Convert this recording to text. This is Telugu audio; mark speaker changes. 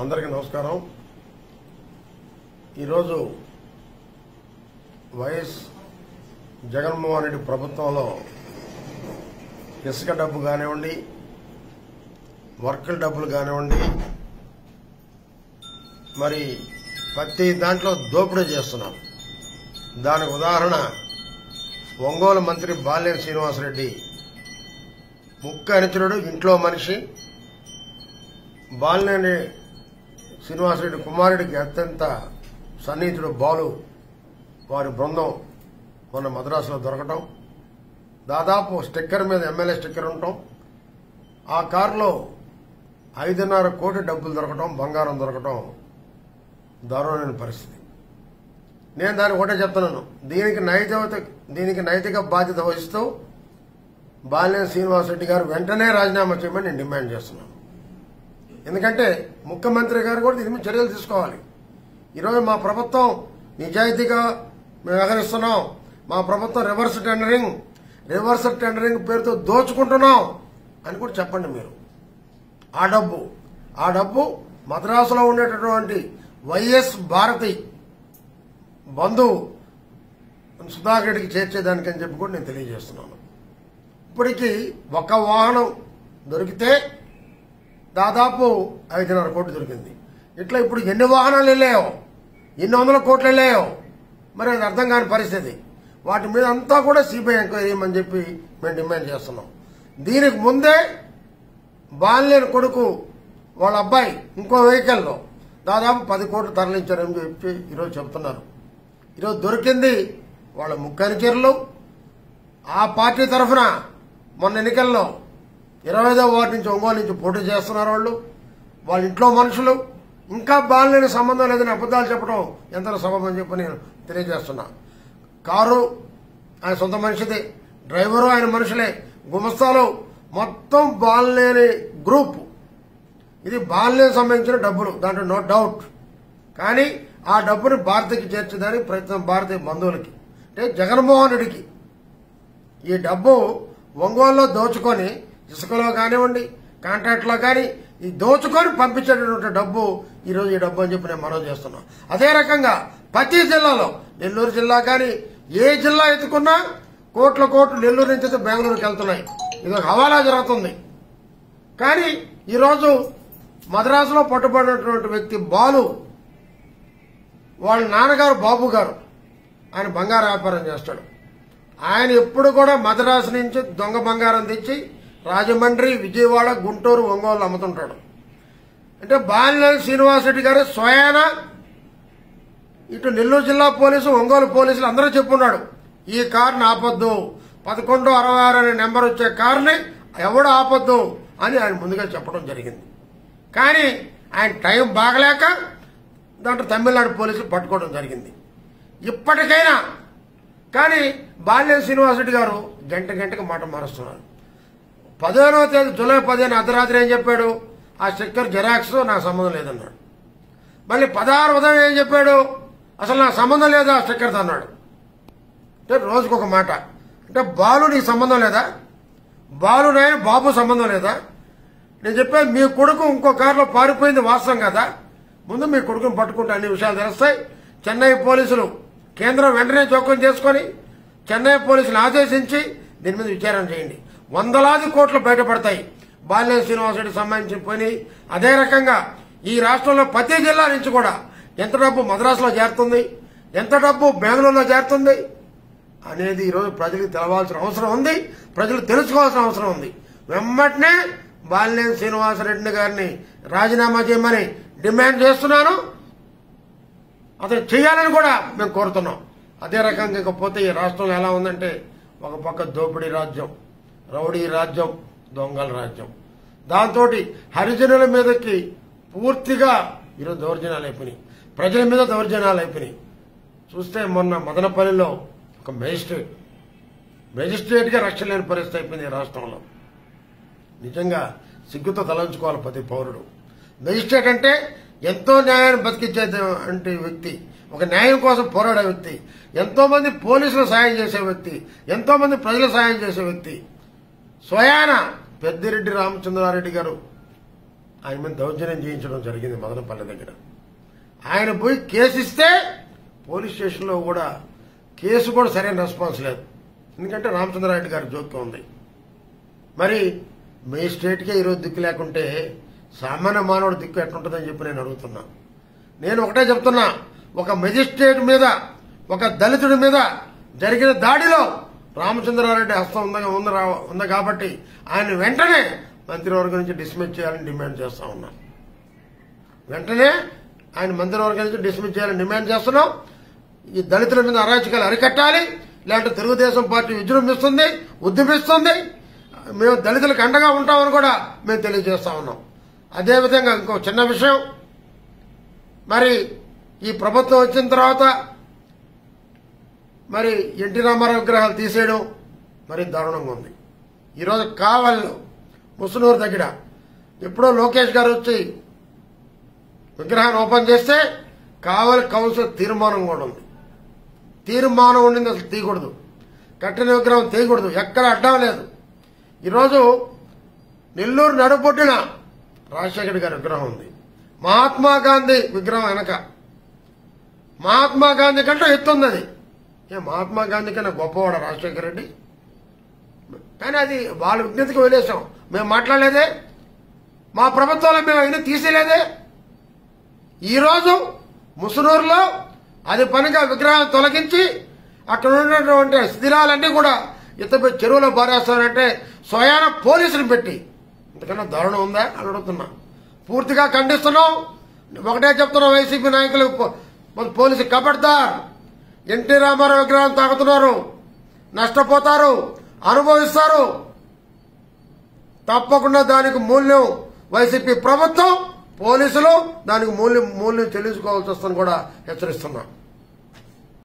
Speaker 1: అందరికీ నమస్కారం ఈరోజు వైఎస్ జగన్మోహన్ రెడ్డి ప్రభుత్వంలో ఇసుక డబ్బు కానివ్వండి వర్కుల డబ్బులు కానివ్వండి మరి ప్రతి దాంట్లో దోపిడీ చేస్తున్నారు దానికి ఉదాహరణ ఒంగోలు మంత్రి బాల్యం శ్రీనివాసరెడ్డి ముక్క అనుచరుడు ఇంట్లో మనిషి బాలినేని శ్రీనివాసరెడ్డి కుమారుడికి అత్యంత సన్నిహితుడు బాలు వారి బృందం మొన్న మద్రాసులో దొరకటం దాదాపు స్టిక్కర్ మీద ఎమ్మెల్యే స్టిక్కర్ ఉండటం ఆ కారులో ఐదున్నర కోటి డబ్బులు దొరకటం బంగారం దొరకటం దారుణమైన పరిస్థితి నేను దానికి ఒకటే చెప్తున్నాను దీనికి నైతిక దీనికి నైతిక బాధ్యత వహిస్తూ బాలినేని శ్రీనివాసరెడ్డి గారు వెంటనే రాజీనామా చేయమని నేను డిమాండ్ చేస్తున్నాను ఎందుకంటే ముఖ్యమంత్రి గారు కూడా దీని మీద చర్యలు తీసుకోవాలి ఈరోజు మా ప్రభుత్వం నిజాయితీగా మేము వ్యవహరిస్తున్నాం మా ప్రభుత్వం రివర్స్ టెండరింగ్ రివర్స్ టెండరింగ్ పేరుతో దోచుకుంటున్నాం అని కూడా చెప్పండి మీరు ఆ డబ్బు ఆ డబ్బు మద్రాసులో ఉండేటటువంటి వైఎస్ భారతి బంధువు సుధాకర్ రెడ్డికి చేర్చేదానికని చెప్పి కూడా నేను తెలియజేస్తున్నాను ఇప్పటికీ ఒక వాహనం దొరికితే దాదాపు ఐదున్నర కోట్లు దొరికింది ఇట్లా ఇప్పుడు ఎన్ని వాహనాలు వెళ్ళాయో ఎన్ని వందల కోట్లు వెళ్ళాయో మరి అది అర్థం కాని పరిస్థితి వాటి మీద అంతా కూడా సిబిఐ ఎంక్వైరీ చేయమని చెప్పి మేము డిమాండ్ చేస్తున్నాం దీనికి ముందే బాలినేని కొడుకు వాళ్ళ అబ్బాయి ఇంకో వెహికల్లో దాదాపు పది కోట్లు తరలించారని చెప్పి ఈరోజు చెప్తున్నారు ఈరోజు దొరికింది వాళ్ళ ముక్కనిచర్లు ఆ పార్టీ తరఫున మొన్న ఎన్నికల్లో ఇరవై ఐదో వార్డు నుంచి ఒంగోలు నుంచి పోటీ చేస్తున్నారు వాళ్ళు వాళ్ళ ఇంట్లో మనుషులు ఇంకా బాలినేని సంబంధం లేదని అబద్దాలు చెప్పడం ఎంత సబబ్ అని చెప్పి నేను తెలియజేస్తున్నా కారు ఆయన సొంత మనిషిది డ్రైవరు ఆయన మనుషులే గుమస్తాలు మొత్తం బాలినేని గ్రూప్ ఇది బాలినేని సంబంధించిన డబ్బులు దాంట్లో నో డౌట్ కానీ ఆ డబ్బుని భారతికి చేర్చడానికి ప్రయత్నం భారతీయ బంధువులకి అంటే జగన్మోహన్ రెడ్డికి ఈ డబ్బు ఒంగోలులో దోచుకొని ఇసుకలో కానివ్వండి కాంట్రాక్ట్లో కానీ ఈ దోచుకొని పంపించేటటువంటి డబ్బు ఈరోజు ఈ డబ్బు అని చెప్పి నేను మనవి చేస్తున్నాను అదే రకంగా ప్రతి జిల్లాలో నెల్లూరు జిల్లా కానీ ఏ జిల్లా ఎత్తుకున్నా కోట్ల కోట్లు నెల్లూరు నుంచి అయితే బెంగళూరుకి వెళ్తున్నాయి ఇది ఒక హవాలా జరుగుతుంది కానీ ఈరోజు మద్రాసులో పట్టుబడినటువంటి వ్యక్తి బాలు వాళ్ళ నాన్నగారు బాబు గారు ఆయన బంగారు వ్యాపారం చేస్తాడు ఆయన ఎప్పుడు కూడా మద్రాసు నుంచి దొంగ బంగారం తెచ్చి రాజమండ్రి విజయవాడ గుంటూరు ఒంగోలు అమ్ముతుంటాడు అంటే బాలినేని శ్రీనివాసరెడ్డి గారు స్వయాన ఇటు నెల్లూరు జిల్లా పోలీసు ఒంగోలు పోలీసులు అందరూ చెప్పున్నాడు ఈ కారుని ఆపొద్దు పదకొండు అరవై ఆరు అనే నెంబర్ వచ్చే కారుని ఎవడు ఆపొద్దు అని ఆయన ముందుగా చెప్పడం జరిగింది కానీ ఆయన టైం బాగలేక దాంట్లో తమిళనాడు పోలీసులు పట్టుకోవడం జరిగింది ఇప్పటికైనా కానీ బాలినేని శ్రీనివాసరెడ్డి గారు గంట గంటకు మాట మారుస్తున్నారు పదిహేనవ తేదీ జూలై పదిహేను అర్ధరాత్రి ఏం చెప్పాడు ఆ స్టిక్కర్ జెరాక్స్ నాకు సంబంధం లేదన్నాడు మళ్ళీ పదహారు ఉదయం ఏం చెప్పాడు అసలు నాకు సంబంధం లేదా ఆ స్టిక్కర్తో అన్నాడు అంటే రోజుకు ఒక మాట అంటే బాలు నీకు సంబంధం లేదా బాలు నాయన బాబు సంబంధం లేదా నేను చెప్పాను మీ కొడుకు ఇంకో కారులో పారిపోయింది వాస్తవం కదా ముందు మీ కొడుకుని పట్టుకుంటే అన్ని విషయాలు తెలుస్తాయి చెన్నై పోలీసులు కేంద్రం వెంటనే జోక్యం చేసుకొని చెన్నై పోలీసులు ఆదేశించి దీని మీద విచారణ చేయండి వందలాది కోట్లు బయటపడతాయి బాలినేని శ్రీనివాసరెడ్డి సంబంధించిన పని అదే రకంగా ఈ రాష్ట్రంలో ప్రతి జిల్లా నుంచి కూడా ఎంత డబ్బు మద్రాసులో చేరుతుంది ఎంత డబ్బు బెంగళూరులో చేరుతుంది అనేది ఈరోజు ప్రజలకు తెలవాల్సిన అవసరం ఉంది ప్రజలు తెలుసుకోవాల్సిన అవసరం ఉంది వెమ్మటనే బాలినేని శ్రీనివాసరెడ్డి గారిని రాజీనామా చేయమని డిమాండ్ చేస్తున్నాను అతను చేయాలని కూడా మేము కోరుతున్నాం అదే రకంగా ఇకపోతే ఈ రాష్ట్రంలో ఎలా ఉందంటే ఒక పక్క దోపిడీ రాజ్యం రౌడీ రాజ్యం దొంగల రాజ్యం దాంతో హరిజనుల మీదకి పూర్తిగా ఈరోజు దౌర్జన్యాలు అయిపోయినాయి ప్రజల మీద దౌర్జన్యాలు అయిపోయినాయి చూస్తే మొన్న మదనపల్లిలో ఒక మేజిస్ట్రేట్ మేజిస్ట్రేట్ గా రక్షణ లేని పరిస్థితి అయిపోయింది ఈ రాష్ట్రంలో నిజంగా సిగ్గుతో తలంచుకోవాలి ప్రతి పౌరుడు మెజిస్ట్రేట్ అంటే ఎంతో న్యాయాన్ని బతికించే అంటే వ్యక్తి ఒక న్యాయం కోసం పోరాడే వ్యక్తి ఎంతో మంది పోలీసులు సాయం చేసే వ్యక్తి ఎంతో మంది ప్రజలు సాయం చేసే వ్యక్తి స్వయాన పెద్దిరెడ్డి రామచంద్రారెడ్డి గారు ఆయన మీద దౌర్జన్యం చేయించడం జరిగింది మదనపల్లి దగ్గర ఆయన పోయి కేసు ఇస్తే పోలీస్ స్టేషన్లో కూడా కేసు కూడా సరైన రెస్పాన్స్ లేదు ఎందుకంటే రామచంద్రారెడ్డి గారి జోక్యం ఉంది మరి మీ స్టేట్కే ఈరోజు దిక్కు లేకుంటే సామాన్య మానవుడు దిక్కు ఎట్లుంటుందని చెప్పి నేను అడుగుతున్నా నేను ఒకటే చెప్తున్నా ఒక మెజిస్ట్రేట్ మీద ఒక దళితుడి మీద జరిగిన దాడిలో రామచంద్రారెడ్డి హస్తం ఉంద ఉంది రా- ఉంది కాబట్టి ఆయన వెంటనే మంత్రివర్గం నుంచి డిస్మిస్ చేయాలని డిమాండ్ చేస్తా ఉన్నా వెంటనే ఆయన మంత్రివర్గం నుంచి డిస్మిస్ చేయాలని డిమాండ్ చేస్తున్నాం ఈ దళితుల మీద అరాచకాలు అరికట్టాలి లేదంటే తెలుగుదేశం పార్టీ విజృంభిస్తుంది ఉద్యమిస్తుంది మేము దళితులకు అండగా ఉంటామని కూడా మేము తెలియజేస్తా ఉన్నాం అదేవిధంగా ఇంకో చిన్న విషయం మరి ఈ ప్రభుత్వం వచ్చిన తర్వాత మరి ఎన్టీ రామారావు విగ్రహాలు తీసేయడం మరి దారుణంగా ఉంది ఈరోజు కావల్లో ముసునూరు దగ్గర ఎప్పుడో లోకేష్ గారు వచ్చి విగ్రహాన్ని ఓపెన్ చేస్తే కావలి కౌన్సిల్ తీర్మానం కూడా ఉంది తీర్మానం ఉండింది అసలు తీయకూడదు కట్టిన విగ్రహం తీయకూడదు ఎక్కడ అడ్డం లేదు ఈరోజు నెల్లూరు నడుబొడ్డున రాజశేఖర్ గారి విగ్రహం ఉంది మహాత్మా గాంధీ విగ్రహం వెనక మహాత్మా గాంధీ కంటే ఎత్తుంది అది ఏ మహాత్మా గాంధీ కన్నా గొప్పవాడ రాజశేఖర రెడ్డి కానీ అది వాళ్ళ విజ్ఞతకి వదిలేసాం మేము మాట్లాడలేదే మా ప్రభుత్వంలో మేము అయినా తీసేయలేదే ఈరోజు ముసునూరులో అది పనిగా విగ్రహాన్ని తొలగించి అక్కడ ఉన్నటువంటి శిథిలాలన్నీ కూడా ఇతపై చెరువులో పారేస్తానంటే స్వయాన పోలీసులు పెట్టి ఇంతకన్నా దారుణం ఉందా అని అడుగుతున్నా పూర్తిగా ఖండిస్తున్నాం ఒకటే చెప్తున్నాం వైసీపీ నాయకులు పో- మన పోలీసు కబడ్దార్ ఎన్టీ రామారావు విగ్రహం తాగుతున్నారు నష్టపోతారు అనుభవిస్తారు తప్పకుండా దానికి మూల్యం వైసీపీ ప్రభుత్వం పోలీసులు దానికి మూల్యం మూల్యం చెల్లించుకోవాల్సి వస్తుందని కూడా హెచ్చరిస్తున్నాం